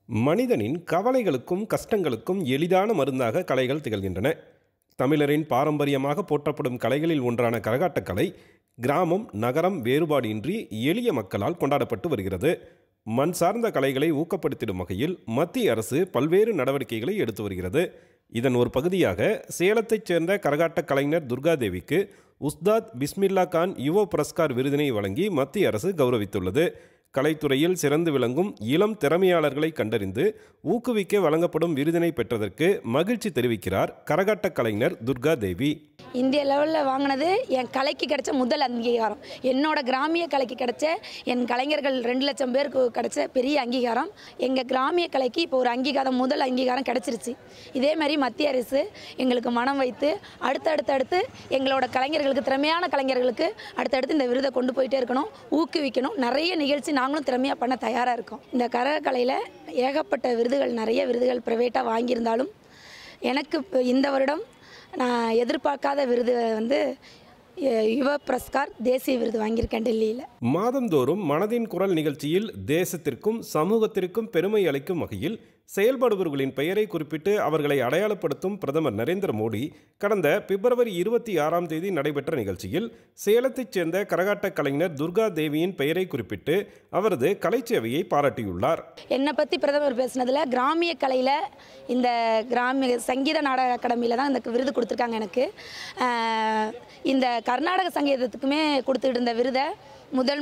மனிதனின் கவலைகளுக்கும் கஷ்டங்களுக்கும் எளிதான மருந்தாக கலைகள் திகழ்கின்றன தமிழரின் பாரம்பரியமாக போற்றப்படும் கலைகளில் ஒன்றான கரகாட்டக் கலை கிராமம் நகரம் வேறுபாடின்றி எளிய மக்களால் கொண்டாடப்பட்டு வருகிறது மண் சார்ந்த கலைகளை ஊக்கப்படுத்திடும் வகையில் மத்திய அரசு பல்வேறு நடவடிக்கைகளை எடுத்து வருகிறது இதன் ஒரு பகுதியாக சேலத்தைச் சேர்ந்த கரகாட்டக் கலைஞர் துர்காதேவிக்கு உஸ்தாத் பிஸ்மில்லா கான் யுவ புரஸ்கார் விருதினை வழங்கி மத்திய அரசு கௌரவித்துள்ளது கலைத்துறையில் சிறந்து விளங்கும் இளம் திறமையாளர்களை கண்டறிந்து ஊக்குவிக்க வழங்கப்படும் விருதினை பெற்றதற்கு மகிழ்ச்சி தெரிவிக்கிறார் கரகாட்டக் கலைஞர் துர்கா தேவி இந்திய லெவலில் வாங்கினது என் கலைக்கு கிடைச்ச முதல் அங்கீகாரம் என்னோட கிராமிய கலைக்கு கிடைச்ச என் கலைஞர்கள் ரெண்டு லட்சம் பேருக்கு கிடைச்ச பெரிய அங்கீகாரம் எங்கள் கிராமிய கலைக்கு இப்போ ஒரு அங்கீகாரம் முதல் அங்கீகாரம் கிடைச்சிருச்சு இதே மாதிரி மத்திய அரசு எங்களுக்கு மனம் வைத்து அடுத்தடுத்து அடுத்து எங்களோட கலைஞர்களுக்கு திறமையான கலைஞர்களுக்கு அடுத்தடுத்து இந்த விருதை கொண்டு போயிட்டே இருக்கணும் ஊக்குவிக்கணும் நிறைய நிகழ்ச்சி நாங்களும் திறமையாக பண்ண தயாராக இருக்கோம் இந்த கரகலையில் ஏகப்பட்ட விருதுகள் நிறைய விருதுகள் ப்ரைவேட்டாக வாங்கியிருந்தாலும் எனக்கு இப்ப இந்த வருடம் நான் எதிர்பார்க்காத விருது வந்து அஹ், யுவ புரஸ்கார் தேசிய விருது வாங்கியிருக்கேன் டெல்லியில் மாதந்தோறும் மனதின் குரல் நிகழ்ச்சியில் தேசத்திற்கும் சமூகத்திற்கும் பெருமை அளிக்கும் வகையில் செயல்படுபவர்களின் பெயரை குறிப்பிட்டு அவர்களை அடையாளப்படுத்தும் பிரதமர் நரேந்திர மோடி கடந்த பிப்ரவரி இருபத்தி ஆறாம் தேதி நடைபெற்ற நிகழ்ச்சியில் சேலத்தைச் சேர்ந்த கரகாட்டக் கலைஞர் துர்கா தேவியின் பெயரை குறிப்பிட்டு அவரது கலைச்சேவையை பாராட்டியுள்ளார் என்னை பற்றி பிரதமர் பேசினதில் கிராமிய கலையில் இந்த கிராமிய சங்கீத நாடக அகாடமியில் தான் இந்த விருது கொடுத்துருக்காங்க எனக்கு அஹ், இந்த கர்நாடக சங்கீதத்துக்குமே கொடுத்துட்டு இருந்த விருதை முதல்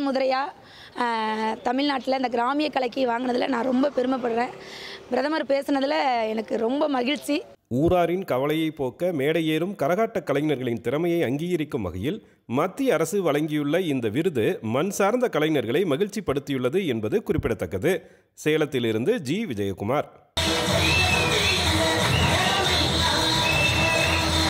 முறையாக தமிழ்நாட்டில் இந்த கிராமிய கலைக்கு வாங்கினதில் நான் ரொம்ப பெருமைப்படுறேன் பிரதமர் பேசுனதில் எனக்கு ரொம்ப மகிழ்ச்சி ஊராரின் கவலையை போக்க மேடையேறும் கரகாட்டக் கலைஞர்களின் திறமையை அங்கீகரிக்கும் வகையில் மத்திய அரசு வழங்கியுள்ள இந்த விருது மண் சார்ந்த கலைஞர்களை மகிழ்ச்சிப்படுத்தியுள்ளது என்பது குறிப்பிடத்தக்கது சேலத்திலிருந்து ஜி விஜயகுமார்